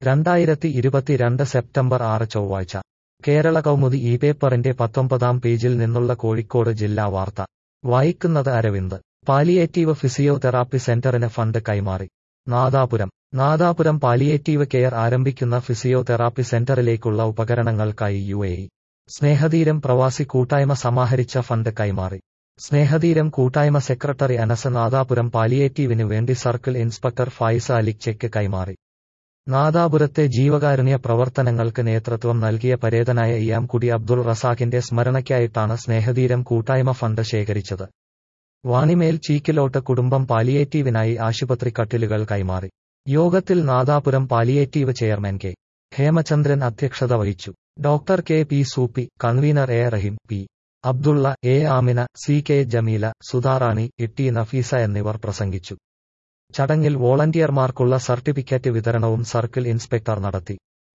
രണ്ടായിരത്തി ഇരുപത്തിരണ്ട് സെപ്റ്റംബർ ആറ് ചൊവ്വാഴ്ച കേരള കൗമുദി ഈ പേപ്പറിന്റെ പത്തൊമ്പതാം പേജിൽ നിന്നുള്ള കോഴിക്കോട് ജില്ലാ വാർത്ത വായിക്കുന്നത് അരവിന്ദ് പാലിയേറ്റീവ് ഫിസിയോതെറാപ്പി സെന്ററിന് ഫണ്ട് കൈമാറി നാദാപുരം നാദാപുരം പാലിയേറ്റീവ് കെയർ ആരംഭിക്കുന്ന ഫിസിയോതെറാപ്പി സെന്ററിലേക്കുള്ള ഉപകരണങ്ങൾക്കായി യു എ ഇ സ്നേഹതീരം പ്രവാസി കൂട്ടായ്മ സമാഹരിച്ച ഫണ്ട് കൈമാറി സ്നേഹതീരം കൂട്ടായ്മ സെക്രട്ടറി അനസ് നാദാപുരം പാലിയേറ്റീവിന് വേണ്ടി സർക്കിൾ ഇൻസ്പെക്ടർ ഫായിസ അലിക് ചെക്ക് കൈമാറി നാദാപുരത്തെ ജീവകാരുണ്യ പ്രവർത്തനങ്ങൾക്ക് നേതൃത്വം നൽകിയ പരേതനായ ഇയാംകുടി അബ്ദുൾ റസാഖിന്റെ സ്മരണയ്ക്കായിട്ടാണ് സ്നേഹതീരം കൂട്ടായ്മ ഫണ്ട് ശേഖരിച്ചത് വാണിമേൽ ചീക്കിലോട്ട് കുടുംബം പാലിയേറ്റീവിനായി ആശുപത്രി കട്ടിലുകൾ കൈമാറി യോഗത്തിൽ Nadapuram palliative chairman K Hemachandran അധ്യക്ഷത വഹിച്ചു doctor K P Soopy convener A Raheem P Abdulla A Amina C K Jameela Sudharani Itty Nafeesa എന്നിവർ പ്രസംഗിച്ചു ചടങ്ങിൽ വോളണ്ടിയർമാർക്കുള്ള സർട്ടിഫിക്കറ്റ് വിതരണവും സർക്കിൾ ഇൻസ്പെക്ടർ നടത്തി